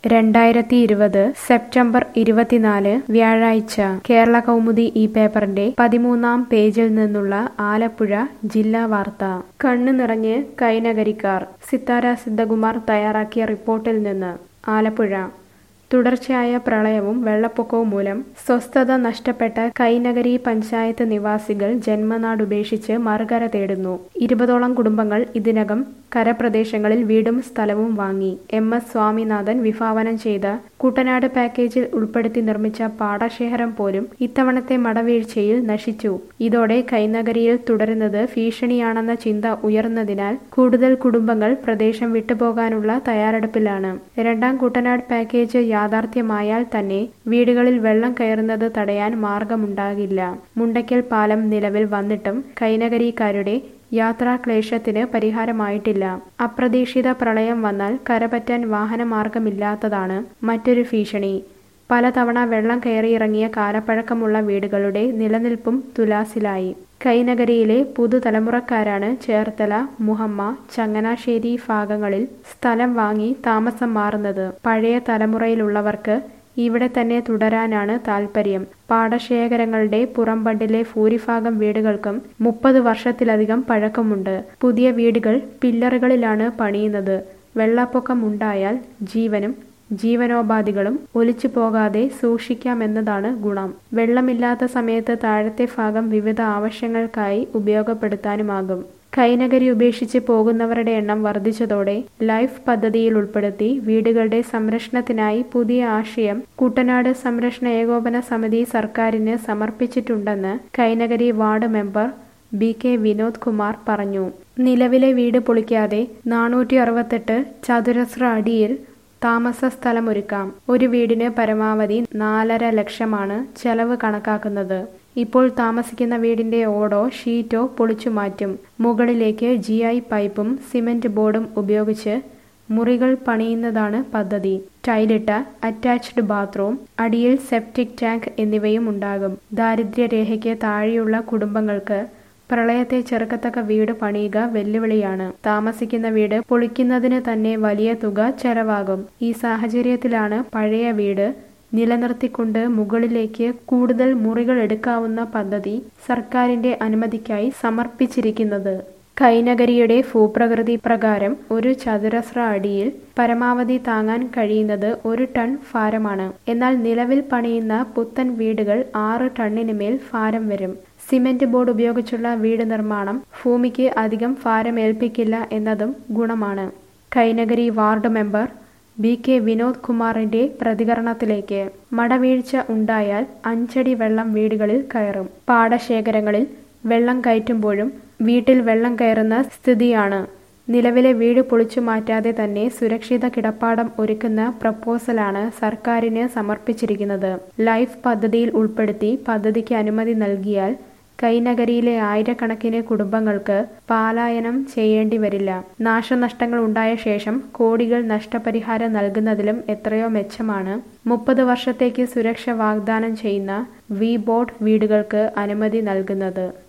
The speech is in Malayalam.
രണ്ടായിരത്തി ഇരുപത് സെപ്റ്റംബർ ഇരുപത്തിനാല് വ്യാഴാഴ്ച കേരള കൗമുദി ഈ പേപ്പറിന്റെ പതിമൂന്നാം പേജിൽ നിന്നുള്ള ആലപ്പുഴ ജില്ലാ വാർത്ത കണ്ണു നിറഞ്ഞ് കൈനകരിക്കാർ സിത്താര സിദ്ധകുമാർ തയ്യാറാക്കിയ റിപ്പോർട്ടിൽ നിന്ന് ആലപ്പുഴ തുടർച്ചയായ പ്രളയവും വെള്ളപ്പൊക്കവും മൂലം സ്വസ്ഥത നഷ്ടപ്പെട്ട കൈനഗരി പഞ്ചായത്ത് നിവാസികൾ ജന്മനാടുപേക്ഷിച്ച് മറുകര തേടുന്നു ഇരുപതോളം കുടുംബങ്ങൾ ഇതിനകം കരപ്രദേശങ്ങളിൽ വീടും സ്ഥലവും വാങ്ങി എം എസ് സ്വാമിനാഥൻ വിഭാവനം ചെയ്ത കുട്ടനാട് പാക്കേജിൽ ഉൾപ്പെടുത്തി നിർമ്മിച്ച പാടശേഖരം പോലും ഇത്തവണത്തെ മടവീഴ്ചയിൽ നശിച്ചു ഇതോടെ കൈനഗരിയിൽ തുടരുന്നത് ഭീഷണിയാണെന്ന ചിന്ത ഉയർന്നതിനാൽ കൂടുതൽ കുടുംബങ്ങൾ പ്രദേശം വിട്ടുപോകാനുള്ള തയ്യാറെടുപ്പിലാണ് രണ്ടാം കുട്ടനാട് പാക്കേജ് യാഥാർത്ഥ്യമായാൽ തന്നെ വീടുകളിൽ വെള്ളം കയറുന്നത് തടയാൻ മാർഗമുണ്ടാകില്ല മുണ്ടയ്ക്കൽ പാലം നിലവിൽ വന്നിട്ടും കൈനഗരിക്കാരുടെ യാത്രാക്ലേശത്തിന് പരിഹാരമായിട്ടില്ല അപ്രതീക്ഷിത പ്രളയം വന്നാൽ കരപറ്റാൻ വാഹനമാർഗമില്ലാത്തതാണ് മറ്റൊരു ഭീഷണി പലതവണ വെള്ളം കയറിയിറങ്ങിയ കാലപ്പഴക്കമുള്ള വീടുകളുടെ നിലനിൽപ്പും തുലാസിലായി കൈനഗരിയിലെ പുതുതലമുറക്കാരാണ് ചേർത്തല മുഹമ്മ ചങ്ങനാശ്ശേരി ഭാഗങ്ങളിൽ സ്ഥലം വാങ്ങി താമസം മാറുന്നത് പഴയ തലമുറയിലുള്ളവർക്ക് ഇവിടെ തന്നെ തുടരാനാണ് താൽപ്പര്യം പാടശേഖരങ്ങളുടെ പുറംബണ്ടിലെ ഭൂരിഭാഗം വീടുകൾക്കും മുപ്പത് വർഷത്തിലധികം പഴക്കമുണ്ട് പുതിയ വീടുകൾ പില്ലറുകളിലാണ് പണിയുന്നത് വെള്ളപ്പൊക്കം ഉണ്ടായാൽ ജീവനും ജീവനോപാധികളും ഒലിച്ചു പോകാതെ സൂക്ഷിക്കാമെന്നതാണ് ഗുണം വെള്ളമില്ലാത്ത സമയത്ത് താഴത്തെ ഭാഗം വിവിധ ആവശ്യങ്ങൾക്കായി ഉപയോഗപ്പെടുത്താനുമാകും കൈനഗരി ഉപേക്ഷിച്ച് പോകുന്നവരുടെ എണ്ണം വർദ്ധിച്ചതോടെ ലൈഫ് പദ്ധതിയിൽ ഉൾപ്പെടുത്തി വീടുകളുടെ സംരക്ഷണത്തിനായി പുതിയ ആശയം കുട്ടനാട് സംരക്ഷണ ഏകോപന സമിതി സർക്കാരിന് സമർപ്പിച്ചിട്ടുണ്ടെന്ന് Kainakary ward member B K Vinod Kumar പറഞ്ഞു നിലവിലെ വീട് പൊളിക്കാതെ നാനൂറ്റി അറുപത്തെട്ട് ചതുരശ്ര അടിയിൽ താമസ സ്ഥലമൊരുക്കാം ഒരു വീടിന് പരമാവധി നാലര ലക്ഷമാണ് ചെലവ് കണക്കാക്കുന്നത് ഇപ്പോൾ താമസിക്കുന്ന വീടിന്റെ ഓടോ ഷീറ്റോ പൊളിച്ചു മാറ്റും മുകളിലേക്ക് ജി ഐ പൈപ്പും സിമന്റ് ബോർഡും ഉപയോഗിച്ച് മുറികൾ പണിയുന്നതാണ് പദ്ധതി ടൈലിട്ട അറ്റാച്ച്ഡ് ബാത്റൂം അടിയിൽ സെപ്റ്റിക് ടാങ്ക് എന്നിവയും ഉണ്ടാകും ദാരിദ്ര്യരേഖയ്ക്ക് താഴെയുള്ള കുടുംബങ്ങൾക്ക് പ്രളയത്തെ ചെറുക്കത്തക്ക വീട് പണിയുക വെല്ലുവിളിയാണ് താമസിക്കുന്ന വീട് പൊളിക്കുന്നതിന് തന്നെ വലിയ തുക ചെലവാകും ഈ സാഹചര്യത്തിലാണ് പഴയ വീട് നിലനിർത്തിക്കൊണ്ട് മുകളിലേക്ക് കൂടുതൽ മുറികൾ എടുക്കാവുന്ന പദ്ധതി സർക്കാരിന്റെ അനുമതിക്കായി സമർപ്പിച്ചിരിക്കുന്നത് കൈനഗരിയുടെ ഭൂപ്രകൃതി പ്രകാരം ഒരു ചതുരശ്ര അടിയിൽ പരമാവധി താങ്ങാൻ കഴിയുന്നത് ഒരു ടൺ ഭാരമാണ് എന്നാൽ നിലവിൽ പണിയുന്ന പുത്തൻ വീടുകൾ ആറ് ടണ്ണിന് മേൽ ഭാരം വരും സിമന്റ് ബോർഡ് ഉപയോഗിച്ചുള്ള വീട് നിർമ്മാണം ഭൂമിക്ക് അധികം ഭാരമേൽപ്പിക്കില്ല എന്നതും ഗുണമാണ് Kainakary ward member B K Vinod കുമാറിന്റെ പ്രതികരണത്തിലേക്ക് മടവീഴ്ച ഉണ്ടായാൽ അഞ്ചടി വെള്ളം വീടുകളിൽ കയറും പാടശേഖരങ്ങളിൽ വെള്ളം കയറ്റുമ്പോഴും വീട്ടിൽ വെള്ളം കയറുന്ന സ്ഥിതിയാണ് നിലവിലെ വീട് പൊളിച്ചു മാറ്റാതെ തന്നെ സുരക്ഷിത കിടപ്പാടം ഒരുക്കുന്ന പ്രപ്പോസലാണ് സർക്കാരിന് സമർപ്പിച്ചിരിക്കുന്നത് ലൈഫ് പദ്ധതിയിൽ ഉൾപ്പെടുത്തി പദ്ധതിക്ക് അനുമതി നൽകിയാൽ കൈനഗരിയിലെ ആയിരക്കണക്കിന് കുടുംബങ്ങൾക്ക് പാലായനം ചെയ്യേണ്ടി വരില്ല നാശനഷ്ടങ്ങൾ ഉണ്ടായ ശേഷം കോടികൾ നഷ്ടപരിഹാരം നൽകുന്നതിലും എത്രയോ മെച്ചമാണ് മുപ്പത് വർഷത്തേക്ക് സുരക്ഷ വാഗ്ദാനം ചെയ്യുന്ന വി ബോർഡ് വീടുകൾക്ക് അനുമതി നൽകുന്നത്